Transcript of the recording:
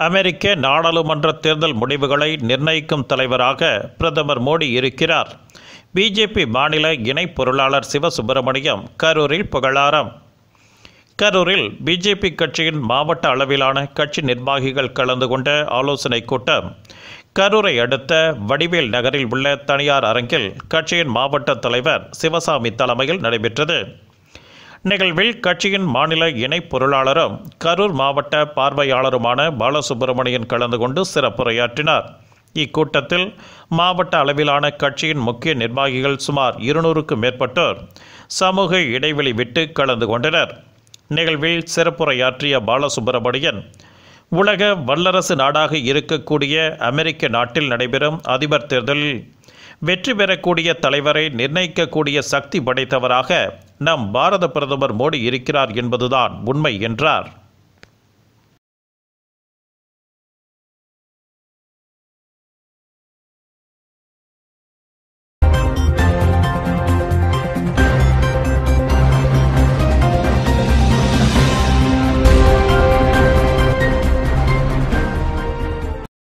அமெரிக்க நாடாளுமன்ற தேர்தல் முடிவுகளை நிர்ணயிக்கும் தலைவராக பிரதமர் மோடி இருக்கிறார் பிஜேபி மாநில இணை பொருளாளர் சிவசுப்பிரமணியம் கரூரில் புகழாரம் கரூரில் பிஜேபி கட்சியின் மாவட்ட அளவிலான கட்சி நிர்வாகிகள் கலந்து கொண்ட ஆலோசனைக் கூட்டம் கரூரை அடுத்த வடிவேல் நகரில் உள்ள தனியார் அரங்கில் கட்சியின் மாவட்ட தலைவர் சிவசாமி தலைமையில் நடைபெற்றது நிகழ்வில் கட்சியின் மாநில இணை பொருளாளரும் கரூர் மாவட்ட பார்வையாளருமான பாலசுப்பிரமணியன் கலந்து கொண்டு சிறப்புரையாற்றினார் இக்கூட்டத்தில் மாவட்ட அளவிலான கட்சியின் முக்கிய நிர்வாகிகள் சுமார் இருநூறுக்கும் மேற்பட்டோர் சமூக இடைவெளி விட்டு கலந்து கொண்டனர் நிகழ்வில் சிறப்புரையாற்றிய பாலசுப்பிரமணியன் உலக வல்லரசு நாடாக இருக்கக்கூடிய அமெரிக்க நாட்டில் நடைபெறும் அதிபர் தேர்தலில் வெற்றி பெறக்கூடிய தலைவரை நிர்ணயிக்கக்கூடிய சக்தி படைத்தவராக நம் பாரத பிரதமர் மோடி இருக்கிறார் என்பதுதான் உண்மை என்றார்